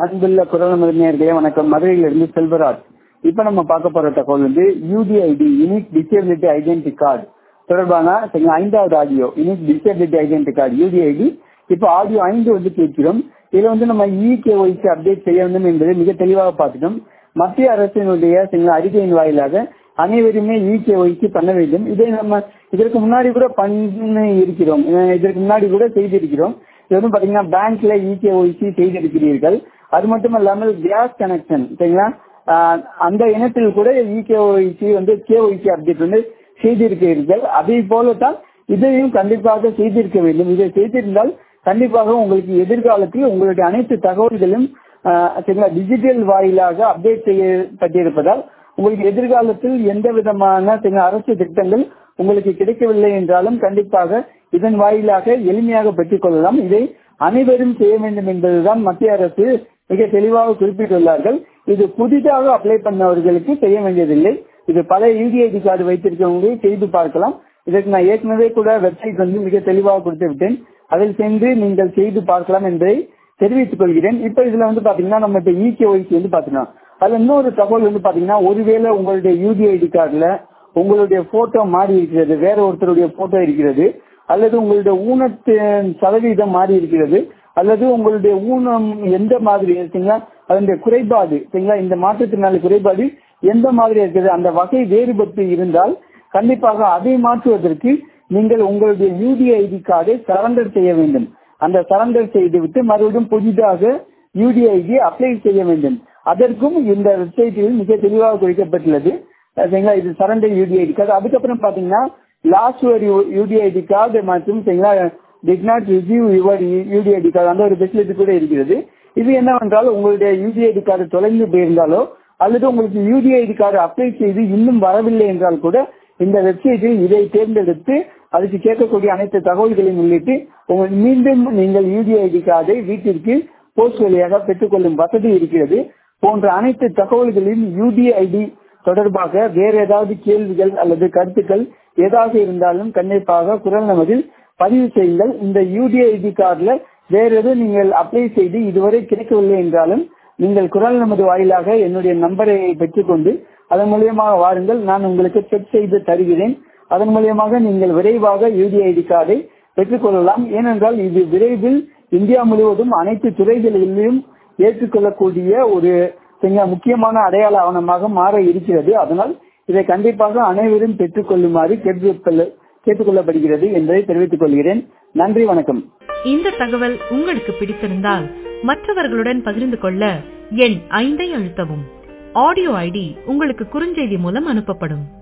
அன்புள்ள குரல் நேர்களே வணக்கம் மதுரையிலிருந்து செல்வராஜ் இப்ப நம்ம பார்க்க போற தகவல் வந்து UDID unique disability identity card தொடர்பான சரிங்களா, ஐந்தாவது audio unique disability identity card UDID இப்ப ஆடியோ ஐந்து வந்து கேட்கிறோம் இதுல வந்து நம்ம இகேஒய்சி அப்டேட் செய்ய வேண்டும் என்பதை மிக தெளிவாக பார்த்துட்டோம் மத்திய அரசினுடைய சரிங்களா, அறிக்கையின் வாயிலாக அனைவருமே இகேஒய்சி பண்ண வேண்டும் இதை நம்ம இதற்கு முன்னாடி கூட பண்ணி இருக்கிறோம் அஹ் இதற்கு முன்னாடி கூட செய்திருக்கிறோம் இது வந்து பாத்தீங்கன்னா பேங்க்ல இகேஒய்சி செய்திருக்கிறீர்கள் அது மட்டும் இல்லாமல் கேஸ் கனெக்ஷன் சரிங்களா ஆஹ் அந்த இனத்தில் கூட இகேஒய்சி வந்து கேஒய்சி அப்டேட் வந்து செய்திருக்கிறீர்கள் அதே போலத்தான் இதையும் கண்டிப்பாக செய்திருக்க வேண்டும் இதை செய்திருந்தால் கண்டிப்பாக உங்களுக்கு எதிர்காலத்தில் உங்களுடைய அனைத்து தகவல்களும் ஆஹ் சரிங்களா டிஜிட்டல் வாயிலாக அப்டேட் செய்யப்பட்டிருப்பதால் உங்களுக்கு எதிர்காலத்தில் எந்த விதமான சரிங்களா, அரசு திட்டங்கள் உங்களுக்கு கிடைக்கவில்லை என்றாலும் கண்டிப்பாக இதன் வாயிலாக எளிமையாக பெற்றுக் கொள்ளலாம் இதை அனைவரும் செய்ய வேண்டும் என்பதுதான் மத்திய அரசு மிக தெளிவாக குறிப்பிட்டுள்ளார்கள் இது புதிதாக அப்ளை பண்ணவர்களுக்கு செய்ய வேண்டியதில்லை இது பல யூடிஐடி கார்டு வைத்திருக்கவங்க செய்து பார்க்கலாம் இதற்கு நான் ஏற்கனவே கூட வெப்சைட் வந்து மிக தெளிவாக கொடுத்து விட்டேன் அதில் சென்று நீங்கள் செய்து பார்க்கலாம் என்பதை தெரிவித்துக் கொள்கிறேன் இப்ப இதுல வந்து பாத்தீங்கன்னா நம்ம இப்ப இகேஒய்சி வந்து பாத்தீங்கன்னா அதுல இன்னொரு தகவல் வந்து பாத்தீங்கன்னா ஒருவேளை உங்களுடைய யூடிஐடி கார்டுல உங்களுடைய போட்டோ மாறி இருக்கிறது வேற ஒருத்தருடைய போட்டோ இருக்கிறது அல்லது உங்களுடைய ஊனத்தின் சதவீதம் மாறி இருக்கிறது அல்லது உங்களுடைய ஊனம் எந்த மாதிரி இருக்குங்களா அதனுடைய குறைபாடு சரிங்களா இந்த மாற்றுத்திறனாளி குறைபாடு எந்த மாதிரி இருக்குது அந்த வகை வேறுபட்டு இருந்தால் கண்டிப்பாக அதை மாற்றுவதற்கு நீங்கள் உங்களுடைய யூடிஐடி கார்டை சரண்டர் செய்ய வேண்டும் அந்த சரண்டர் செய்துவிட்டு மறுபடியும் புதிதாக யூடிஐடி அப்ளை செய்ய வேண்டும் அதற்கும் இந்த வெப்சைட்டில் மிக தெளிவாக குறிக்கப்பட்டுள்ளது சரிங்களா இது சரண்டர் யூடிஐடி கார்டு அதுக்கப்புறம் பாத்தீங்கன்னா லாஸ்ட் ஒரு யூடிஐடி கார்டு மற்றும் சரிங்களா did not receive your UDID card அந்த ஒரு ஃபெசிலிட்டி கூட இருக்கிறது இது என்னவென்றால் உங்களுடைய யூடிஐடி கார்டு தொலைந்து போயிருந்தாலோ அல்லது உங்களுக்கு யூடிஐடி கார்டு அப்ளை செய்து இன்னும் வரவில்லை என்றால் கூட இந்த வெப்சைட்டில் இதை தேர்ந்தெடுத்து அதுக்கு கேட்கக்கூடிய அனைத்து தகவல்களையும் உள்ளிட்டு உங்கள் மீண்டும் நீங்கள் யூடிஐடி கார்டை வீட்டிற்கு போஸ்ட் வழியாக பெற்றுக்கொள்ளும் வசதி இருக்கிறது போன்ற அனைத்து தகவல்களையும் யூடிஐடி தொடர்பாக வேற ஏதாவது கேள்விகள் அல்லது கருத்துக்கள் ஏதாவது இருந்தாலும் கண்டிப்பாக குரல் நமதில் பதிவு செய்யுங்கள் இந்த யூடிஐடி கார்டுல வேற எதுவும் நீங்கள் அப்ளை செய்து இதுவரை கிடைக்கவில்லை என்றாலும் நீங்கள் குரல் நமது வாயிலாக என்னுடைய நம்பரை பெற்றுக்கொண்டு அதன் மூலியமாக வாருங்கள் நான் உங்களுக்கு செக் செய்து தருகிறேன் அதன் மூலியமாக நீங்கள் விரைவாக யூடிஐடி கார்டை பெற்றுக்கொள்ளலாம் ஏனென்றால் இது விரைவில் இந்தியா முழுவதும் அனைத்து துறைகளிலும் ஏற்றுக்கொள்ளக்கூடிய ஒரு மிக முக்கியமான அடையாள ஆவணமாக மாற இருக்கிறது அதனால் இதை கண்டிப்பாக அனைவரும் பெற்றுக்கொள்ளுமாறு கேட்டுக்கொள்ள கேட்டுக்கொள்ளப்படுகிறது என்பதை தெரிவித்துக் கொள்கிறேன் நன்றி வணக்கம் இந்த தகவல் உங்களுக்கு பிடித்திருந்தால் மற்றவர்களுடன் பகிர்ந்து கொள்ள எண் ஐந்தை அழுத்தவும் ஆடியோ ஐடி உங்களுக்கு குறுஞ்செய்தி மூலம் அனுப்பப்படும்